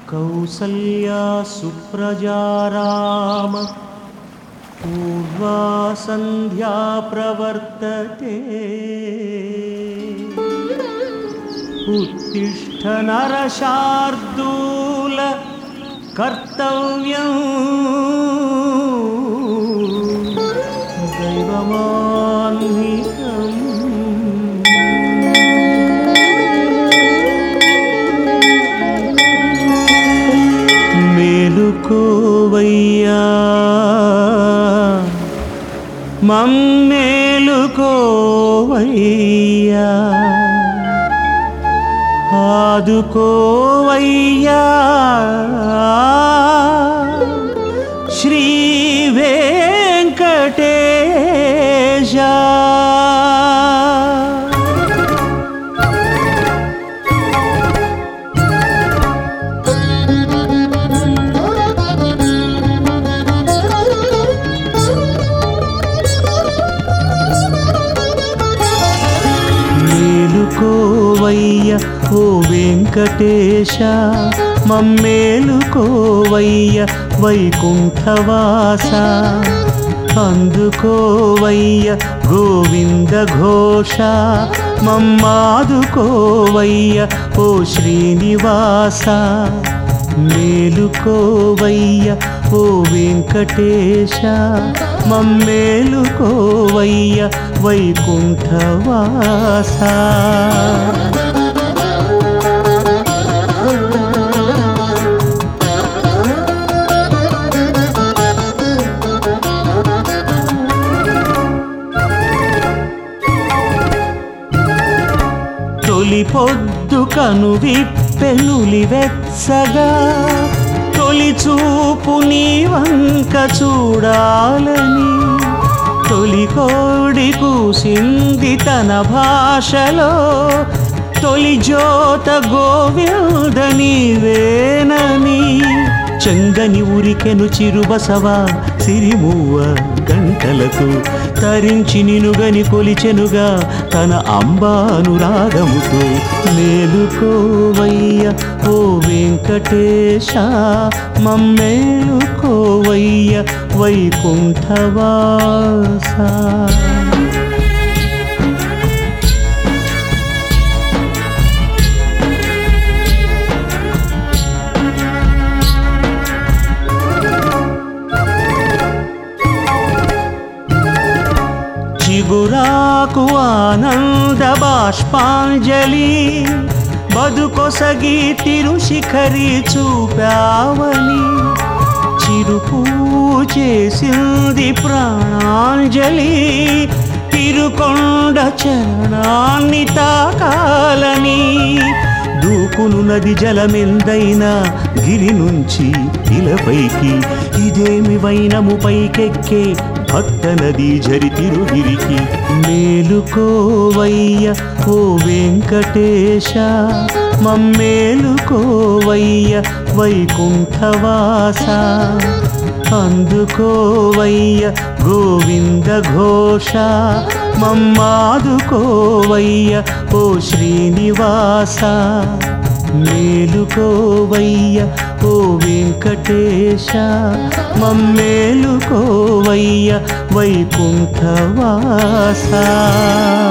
कौसल्या सुप्रजाराम पूर्वा सन्ध्या प्रवर्तते उत्तिष्ठ नरशार्दूल कर्तव्यम् दैवमान्विकम् మేలుకోవయ్యా మమ్మేలుకోవయ్యా ఆదుకోవయ్యా శ్రీ వెంకటేశ మేలుకోవయ్య ఓ వెంకటేశ మమ్మేలుకోవయ్య వైకుంఠవాస అందుకోవయ్య గోవింద ఘోష మమ్మాదుకోవయ్య ఓ శ్రీనివాస మేలుకోవయ్య ఓ వెంకటేశ మమ్మేలుకోవయ్య వైకుంఠవాస తొలి పొద్దు కను విప్పెనులి వెచ్చగా తొలి చూపు నీ వంక చూడాలని తొలి కోడి కూసింది తన భాషలో తొలి జోత గోవింద నీవేనని చెంగని ఉరికెను చిరుబసవ సిరిమువ్వ గంటలకు తరించి నినుగని కొలిచెనుగా తన అంబానురాగముతో మేలుకోవయ్య ఓ వెంకటేశ మమ్మేలుకోవయ్య వైకుంఠవాస చిగురాకు ఆనంద బాష్పాంజలి బదుకొసగి తిరుశిఖరి చూపావని చిరుపూ చేసింది ప్రాణాంజలి తిరుకొండ చరణాన్ని తాకాలని దూకును నది జలమెందైనా గిరి నుంచి ఇలపైకి ఇదేమి వైనము పైకెక్కే భక్త నది జరి తిరుగిరికి మేలుకోవయ్య ఓ వెంకటేశ మమ్మేలుకోవయ్య వైకుంఠవాస అందుకోవయ్య గోవింద ఘోష మమ్మాదుకోవయ్య ఓ శ్రీనివాస మేలుకోవయ్య ఓ వెంకటేశ మమ్మేలుకోవయ్య వైకుంఠవాస